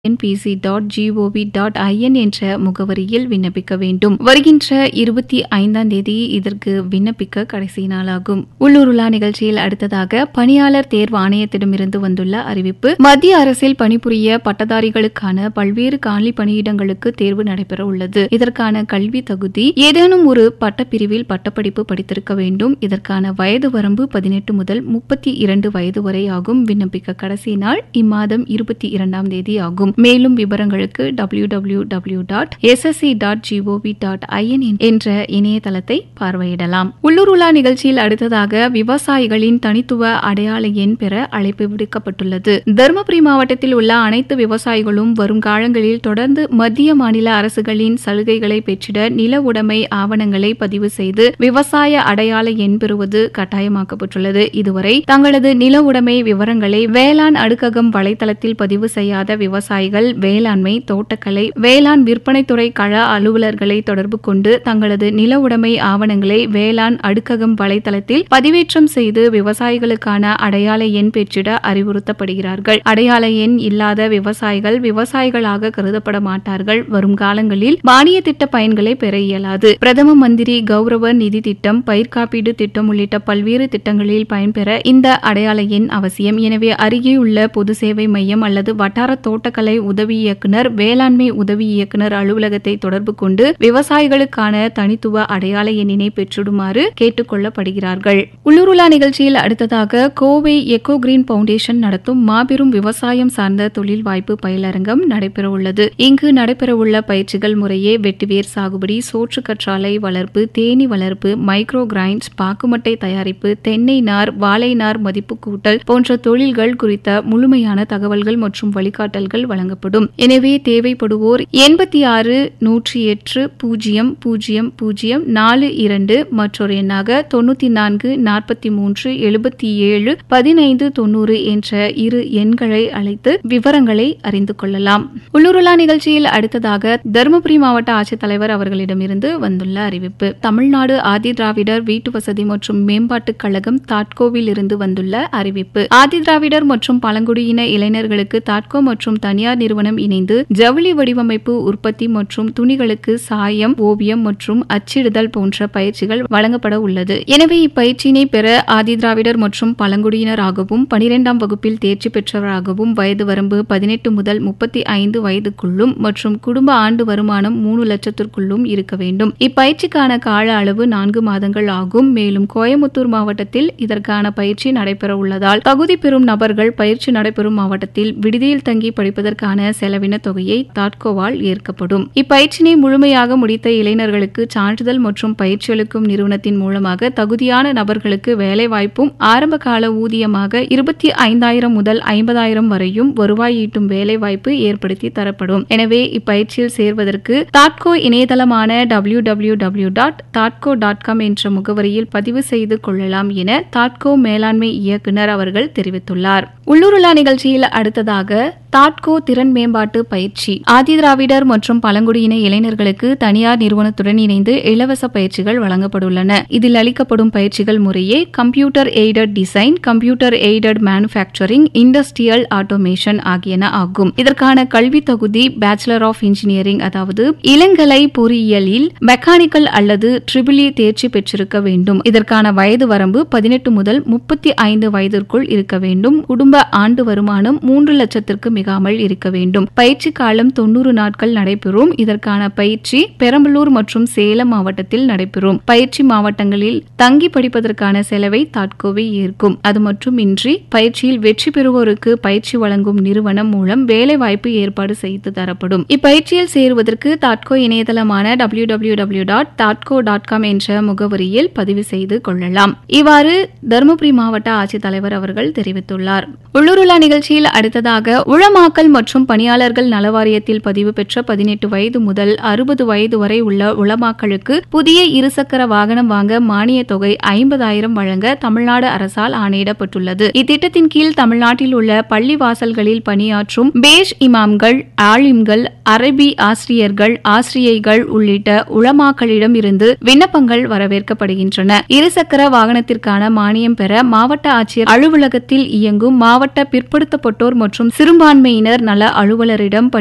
NBC dot gov dot in என்ற முகவரியில் விண்ணப்பிக்க வேண்டும் வருகின்ற இருபத்தி ஐந்தாம் தேதி இதற்கு விண்ணப்பிக்க கடைசி நாளாகும் உள்ளூருலா நிகழ்ச்சியில் அடுத்ததாக பணியாளர் தேர்வு ஆணையத்திடமிருந்து வந்துள்ள அறிவிப்பு மத்திய அரசில் பணிபுரிய பட்டதாரிகளுக்கான பல்வேறு காலி பணியிடங்களுக்கு தேர்வு நடைபெற உள்ளது இதற்கான கல்வி தகுதி ஏதேனும் ஒரு பட்டப்பிரிவில் பட்டப்படிப்பு படித்திருக்க வேண்டும் இதற்கான வயது வரம்பு பதினெட்டு முதல் முப்பத்தி இரண்டு வயது வரை ஆகும் விண்ணப்பிக்க கடைசி நாள் இம்மாதம் இருபத்தி இரண்டாம் தேதி ஆகும் மேலும் விவரங்களுக்கு W W W dot SSC dot gov dot in என்ற இணையதளத்தை பார்வையிடலாம் உள்ளூருலா நிகழ்ச்சியில் அடுத்ததாக விவசாயிகளின் தனித்துவ அடையாள எண் பெற அழைப்பு விடுக்கப்பட்டுள்ளது தருமபுரி மாவட்டத்தில் உள்ள அனைத்து விவசாயிகளும் வரும் காலங்களில் தொடர்ந்து மத்திய மாநில அரசுகளின் சலுகைகளை பெற்றிட நில உடைமை ஆவணங்களை பதிவு செய்து விவசாய அடையாள எண் பெறுவது கட்டாயமாக்கப்பட்டுள்ளது இதுவரை தங்களது நில உடைமை விவரங்களை வேளாண் அடுக்ககம் வலைதளத்தில் பதிவு செய்யாத விவசாயிகள் வேளாண்மை தோட்டக்கலை வேளாண் விற்பனைத்துறை கள அலுவலர்களை தொடர்பு கொண்டு தங்களது நில உடைமை ஆவணங்களை வேளாண் அடுக்ககம் வலைதளத்தில் பதிவேற்றம் செய்து விவசாயிகளுக்கான அடையாள எண் பெற்றிட அறிவுறுத்தப்படுகிறார்கள் அடையாள எண் இல்லாத விவசாயிகள் விவசாயிகளாக கருதப்பட மாட்டார்கள் வரும் காலங்களில் மானிய திட்ட பயன்களை பெற இயலாது பிரதம மந்திரி கௌரவ நிதி திட்டம் பயிர் காப்பீடு திட்டம் உள்ளிட்ட பல்வேறு திட்டங்களில் பயன்பெற இந்த அடையாள எண் அவசியம் எனவே அருகே உள்ள பொது சேவை மையம் அல்லது வட்டார தோட்டக்கலை உதவி இயக்குனர் வேளாண்மை உதவி இயக்குனர் அலுவலகத்தை தொடர்பு கொண்டு விவசாயிகளுக்கான தனித்துவ அடையாள எண்ணினை பெற்றிடுமாறு கேட்டுக் கொள்ளப்படுகிறார்கள் உள்ளூருலா நிகழ்ச்சியில் அடுத்ததாக கோவை எக்கோ கிரீன் பவுண்டேஷன் நடத்தும் மாபெரும் விவசாயம் சார்ந்த தொழில் வாய்ப்பு பயிலரங்கம் நடைபெறவுள்ளது இங்கு நடைபெறவுள்ள பயிற்சிகள் முறையே வெட்டிவேர் சாகுபடி சோற்று கற்றாழை வளர்ப்பு தேனி வளர்ப்பு மைக்ரோ கிரைண்ட்ஸ் பாக்குமட்டை தயாரிப்பு தென்னை நார் வாழை நார் மதிப்பு கூட்டல் போன்ற தொழில்கள் குறித்த முழுமையான தகவல்கள் மற்றும் வழிகாட்டல்கள் வழங்கப்படும் எனவே தேவைப்படுவோர் எண்பத்தி ஆறு நூற்றி எட்டு பூஜ்ஜியம் பூஜ்ஜியம் பூஜ்ஜியம் நாலு இரண்டு மற்றொரு எண்ணாக தொண்ணூத்தி நான்கு நாற்பத்தி மூன்று எழுபத்தி ஏழு பதினைந்து தொண்ணூறு என்ற இரு எண்களை அழைத்து விவரங்களை அறிந்து கொள்ளலாம் உள்ளூருலா நிகழ்ச்சியில் அடுத்ததாக தருமபுரி மாவட்ட ஆட்சித்தலைவர் அவர்களிடமிருந்து வந்துள்ள அறிவிப்பு தமிழ்நாடு ஆதி திராவிடர் வீட்டு வசதி மற்றும் மேம்பாட்டுக் கழகம் தாட்கோவில் இருந்து வந்துள்ள அறிவிப்பு ஆதி திராவிடர் மற்றும் பழங்குடியின இளைஞர்களுக்கு தாட்கோ மற்றும் தனியார் நிறுவனம் இணைந்து ஜவுளி வடிவமைப்பு உற்பத்தி மற்றும் துணிகளுக்கு சாயம் ஓவியம் மற்றும் அச்சிடுதல் போன்ற பயிற்சிகள் வழங்கப்பட உள்ளது எனவே இப்பயிற்சியினை பெற ஆதி திராவிடர் மற்றும் பழங்குடியினராகவும் பனிரெண்டாம் வகுப்பில் தேர்ச்சி பெற்றவராகவும் வயது வரம்பு பதினெட்டு முதல் முப்பத்தி ஐந்து வயதுக்குள்ளும் மற்றும் குடும்ப ஆண்டு வருமானம் மூணு லட்சத்திற்குள்ளும் இருக்க வேண்டும் இப்பயிற்சிக்கான கால அளவு நான்கு மாதங்கள் ஆகும் மேலும் கோயமுத்தூர் மாவட்டத்தில் இதற்கான பயிற்சி நடைபெற உள்ளதால் தகுதி பெறும் நபர்கள் பயிற்சி நடைபெறும் மாவட்டத்தில் விடுதியில் தங்கி படிப்பதற்கான செலவின தொகையை தாட்கோவால் ஏற்கப்படும் இப்பயிற்சினை முழுமையாக முடித்த இளைஞர்களுக்கு சான்றிதழ் மற்றும் பயிற்சி அளிக்கும் நிறுவனத்தின் மூலமாக தகுதியான நபர்களுக்கு வேலைவாய்ப்பும் ஆரம்ப கால ஊதியமாக இருபத்தி ஐந்தாயிரம் முதல் ஐம்பதாயிரம் வரையும் வருவாய் ஈட்டும் வேலைவாய்ப்பு ஏற்படுத்தி தரப்படும் எனவே இப்பயிற்சியில் சேர்வதற்கு தாட்கோ இணையதளமான டபிள்யூ டபிள்யூ டபிள்யூ டாட் தாட்கோ டாட் காம் என்ற முகவரியில் பதிவு செய்து கொள்ளலாம் என தாட்கோ மேலாண்மை இயக்குனர் அவர்கள் தெரிவித்துள்ளார் உள்ளூருலா நிகழ்ச்சியில் அடுத்ததாக தாட்கோ திறன் மேம்பாட்டு பயிற்சி ஆதிதிராவிடர் மற்றும் பழங்குடியின இளைஞர்களுக்கு தனியார் நிறுவனத்துடன் இணைந்து இலவச பயிற்சிகள் வழங்கப்பட்டுள்ளன இதில் அளிக்கப்படும் பயிற்சிகள் முறையே computer aided design computer aided manufacturing industrial automation ஆகியன ஆகும் இதற்கான கல்வி தகுதி பேச்சுலர் ஆஃப் இன்ஜினியரிங் அதாவது இளங்கலை பொறியியலில் மெக்கானிக்கல் அல்லது ட்ரிபிளி தேர்ச்சி பெற்றிருக்க வேண்டும் இதற்கான வயது வரம்பு பதினெட்டு முதல் முப்பத்தி ஐந்து வயதிற்குள் இருக்க வேண்டும் குடும்ப ஆண்டு வருமானம் மூன்று லட்சத்திற்கு மிகாமல் இருக்க வேண்டும் பயிற்சி காலம் தொண்ணூறு நாட்கள் நடைபெறும் இதற்கான பயிற்சி பெரம்பலூர் மற்றும் சேலம் மாவட்டத்தில் நடைபெறும் பயிற்சி மாவட்டங்களில் தங்கி படிப்பதற்கான செலவை தாட்கோவை ஏற்கும் அது மட்டுமின்றி பயிற்சியில் வெற்றி பெறுவோருக்கு பயிற்சி வழங்கும் நிறுவனம் மூலம் வேலை வாய்ப்பு ஏற்பாடு செய்து தரப்படும் இப்பயிற்சியில் சேருவதற்கு தாட்கோ இணையதளமான டபிள்யூ டபிள்யூ டபிள்யூ டாட் தாட்கோ டாட் காம் என்ற முகவரியில் பதிவு செய்து கொள்ளலாம் இவ்வாறு தருமபுரி மாவட்ட ஆட்சித்தலைவர் அவர்கள் தெரிவித்துள்ளார் உள்ளூருலா நிகழ்ச்சியில் அடுத்ததாக உளமாக்கல் மற்றும் பணியாளர்கள் நலவாரியத்தில் பதிவு பெற்ற பதினெட்டு வயது முதல் அறுபது வயது வரை உள்ள உளமாக்களுக்கு புதிய இருசக்கர வாகனம் வாங்க மானிய தொகை ஐம்பதாயிரம் வழங்க தமிழ்நாடு அரசால் ஆணையிடப்பட்டுள்ளது இத்திட்டத்தின் கீழ் தமிழ்நாட்டில் உள்ள பள்ளி வாசல்களில் பணியாற்றும் பேஷ் இமாம்கள் ஆலிம்கள் அரபி ஆசிரியர்கள் ஆசிரியைகள் உள்ளிட்ட உளமாக்களிடம் இருந்து விண்ணப்பங்கள் வரவேற்கப்படுகின்றன இருசக்கர வாகனத்திற்கான மானியம் பெற மாவட்ட ஆட்சியர் அலுவலகத்தில் இயங்கும் மாவட்ட பிற்படுத்தப்பட்டோர் மற்றும் சிறுபான்மை சிறுபான்மையினர் நல அலுவலரிடம்